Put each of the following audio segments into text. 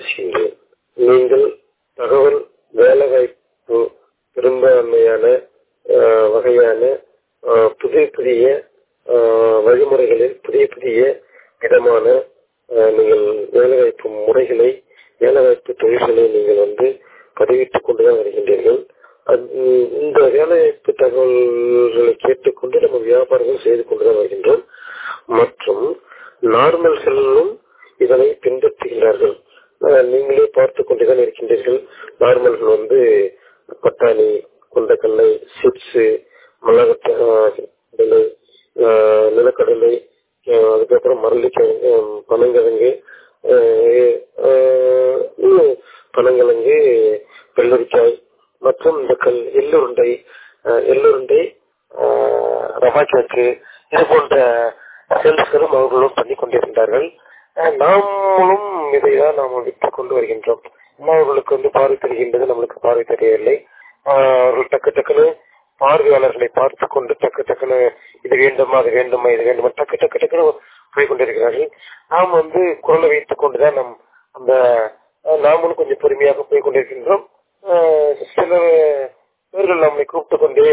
பேசுகின்றேன் நீங்கள் தகவல் வேலைவாய்ப்பு பெரும்பான்மையான அஹ், வகையான அஹ், புதிய புதிய அஹ், வழிமுறைகளில் புதிய புதிய விதமான அஹ், நீங்கள் வேலைவாய்ப்பு முறைகளை வேலைவாய்ப்பு தொழில்களை நீங்கள் வந்து பதிவிட்டுக் கொண்டுதான் வருகின்றீர்கள் அது- இந்த வேலைவாய்ப்பு தகவல்களை கேட்டுக்கொண்டு நம்ம வியாபாரங்கள் செய்து கொண்டுதான் வருகின்றோம் மற்றும் நார்மல்களும் இதனை பின்பற்றுகிறார்கள் அஹ் நீங்களே பார்த்து கொண்டுதான் இருக்கின்றீர்கள் நார்மல்கள் வந்து பட்டாணி கொண்டக்கடலை சிப்ஸ் மிளகடலை நிலக்கடலை அஹ் அதுக்கப்புறம் மரளிக்கிழங்கு அஹ் பனங்கிழங்கு அஹ் அஹ் இன்னும் பனங்கிழங்கு வெள்ளரிக்காய் மற்றும் இந்த கல் எள்ளுருண்டை அஹ் எள்ளுருண்டை அஹ் ரவா கேக்கு இது போன்ற சேல்ஸ்களும் அவர்களும் பண்ணி கொண்டிருந்தார்கள் அஹ் நாமளும் இதைதான் நாம் விற்றுக் கொண்டு வருகின்றோம் இன்னும் அவர்களுக்கு வந்து பார்வை தெரிகின்றது நம்மளுக்கு பார்வை தெரியவில்லை ஆஹ் அவர்கள் டக்கு டக்குன்னு பார்வையாளர்களை பார்த்து கொண்டு டக்கு டக்குன்னு இது வேண்டுமா அது வேண்டுமா இது வேண்டுமா டக்கு டக்கு டக்குன்னு போய் கொண்டிருக்கிறார்கள் நாம் வந்து குரலை வைத்துக் கொண்டுதான் நம் அந்த அஹ் நாமளும் கொஞ்சம் பொறுமையாக போய் கொண்டிருக்கின்றோம் ஆஹ் சில பேர்கள் நம்மை கூப்பிட்டு கொண்டே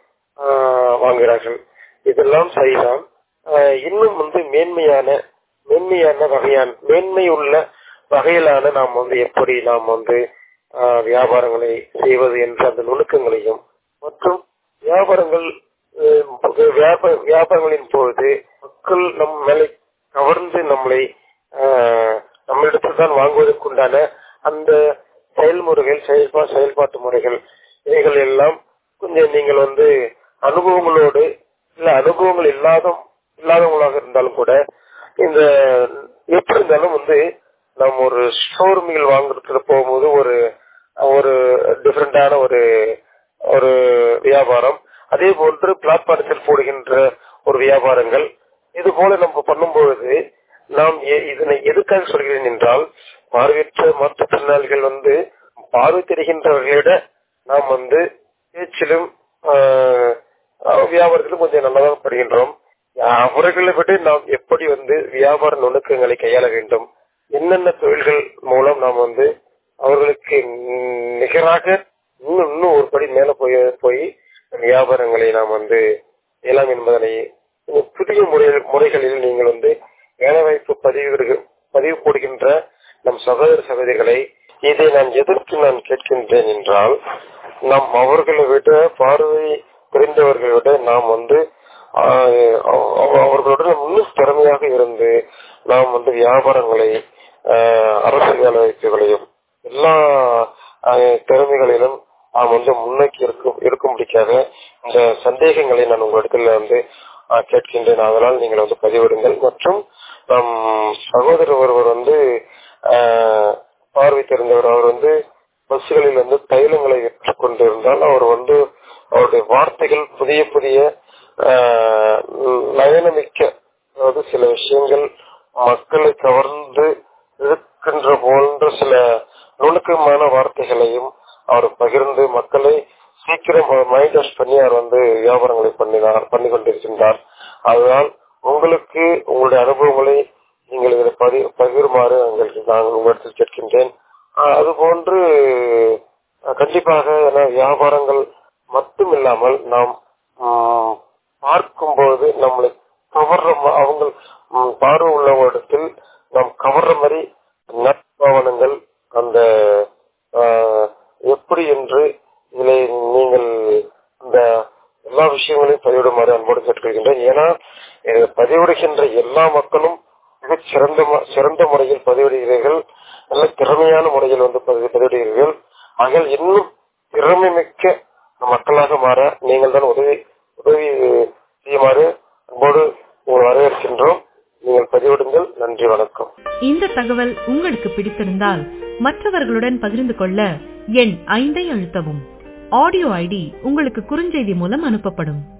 ஆஹ் வாங்குகிறார்கள் இதெல்லாம் சரிதான் ஆஹ் இன்னும் வந்து மேன்மையான மேன்மையான வகையான மேன்மை உள்ள வகையிலான நாம் வந்து எப்படி நாம் வந்து ஆஹ் வியாபாரங்களை செய்வது என்ற அந்த நுணுக்கங்களையும் மற்றும் வியாபாரங்கள் அஹ் வியாப- வியாபாரங்களின் பொழுது மக்கள் நம் மேலே கவர்ந்து நம்மளை ஆஹ் நம்மளிடத்தில் தான் வாங்குவதற்குண்டான அந்த செயல்முறைகள் செயல்பா செயல்பாட்டு முறைகள் இவைகள் எல்லாம் கொஞ்சம் நீங்கள் வந்து அனுபவங்களோடு இல்ல அனுபவங்கள் இல்லாத இல்லாதவங்களாக இருந்தாலும் கூட இந்த எப்படி இருந்தாலும் வந்து நம்ம ஒரு ஷோரூமில் வாங்குறதுல போகும்போது ஒரு ஒரு டிஃபரெண்டான ஒரு ஒரு வியாபாரம் அதே போன்று பிளாட்பாரத்தில் போடுகின்ற ஒரு வியாபாரங்கள் இது போல நம்ம பண்ணும்பொழுது நாம் எ- இதனை எதுக்காக சொல்கிறேன் என்றால் பார்வையற்ற மாற்றுத்திறனாளிகள் வந்து பார்வை தெரிகின்றவர்களை விட நாம் வந்து பேச்சிலும் ஆஹ், ஆஹ், வியாபாரத்திலும் கொஞ்சம் நல்லதாக படுகின்றோம் அவர்களை விட நாம் எப்படி வந்து வியாபார நுணுக்கங்களை கையாள வேண்டும் என்னென்ன தொழில்கள் மூலம் நாம் வந்து அவர்களுக்கு ம், நிகராக இன்னும் இன்னும் ஒரு படி மேல போய் போய் வியாபாரங்களை நாம் வந்து செய்யலாம் என்பதனை இன்னும் புதிய முறை முறைகளில் நீங்கள் வந்து வேலைவாய்ப்பு பதிவு பதிவு போடுகின்ற நம் சகோதர சகோதரிகளை இதை நான் எதற்கு நான் கேட்கின்றேன் என்றால் நாம் அவர்களை விட பார்வை தெரிந்தவர்களை விட நாம் வந்து ஆஹ், அவ- அவர்களுடன் இன்னும் திறமையாக இருந்து நாம் வந்து வியாபாரங்களை ஆஹ், அரசு வேலைவாய்ப்புகளையும் எல்லா ஆஹ், திறமைகளிலும் நாம் வந்து முன்னோக்கி இருக்கும் இருக்கும்படிக்காக இந்த சந்தேகங்களை நான் உங்களிடத்தில் வந்து ஆஹ், கேட்கின்றேன் அதனால் நீங்கள் வந்து பதிவிடுங்கள் மற்றும் நம் சகோதரர் ஒருவர் வந்து ஆஹ், பார்வை தெரிந்தவர் அவர் வந்து பஸ்களில் வந்து தைலங்களை விற்று கொண்டிருந்தால் அவர் வந்து அவருடைய வார்த்தைகள் புதிய புதிய ஆஹ், நயனமிக்க அதாவது சில விஷயங்கள் மக்களை கவர்ந்து இருக்கின்ற போன்ற சில நுணுக்கமான வார்த்தைகளையும் அவர் பகிர்ந்து மக்களை சீக்கிரம் மைண்ட் வாஷ் பண்ணி அவர் வந்து வியாபாரங்களை பண்ணினார் பண்ணி கொண்டிருக்கின்றார் அதனால் உங்களுக்கு உங்களுடைய அனுபவங்களை நீங்கள் இதில் பதி பகிருமாறு உங்களுக்கு நான் உங்களிடத்தில் கேட்கின்றேன் ஆஹ் அதுபோன்று ஆஹ் கண்டிப்பாக ஏன்னா வியாபாரங்கள் மட்டும் இல்லாமல் நாம் ஆஹ் பார்க்கும்போது நம்மளை கவர்ற ம- அவங்க ம், பார்வை உள்ளவங்களிடத்தில் நாம் கவர்ற மாதிரி நற்பாவனங்கள் அந்த ஆஹ், எப்படி என்று இதில் நீங்கள் அந்த எல்லா விஷயங்களையும் பதிவிடுமாறு அன்போடு கேட்டுக்கொள்கின்றேன் ஏன்னா இதை பதிவிடுகின்ற எல்லா மக்களும் மிகச் சிறந்த ம- சிறந்த முறையில் பதிவிடுகிறீர்கள் நல்ல திறமையான முறையில் வந்து பதிவு- பதிவிடுகிறீர்கள் ஆகையால் இன்னும் திறமை மிக்க மக்களாக மாற நீங்கள் தான் உதவி உதவி செய்யுமாறு அன்போடு உங்களை வரவேற்கின்றோம் நீங்கள் பதிவிடுங்கள் நன்றி வணக்கம் இந்த தகவல் உங்களுக்கு பிடித்திருந்தால் மற்றவர்களுடன் பகிர்ந்து கொள்ள எண் ஐந்தை அழுத்தவும் ஆடியோ ஐடி உங்களுக்கு குறுஞ்செய்தி மூலம் அனுப்பப்படும்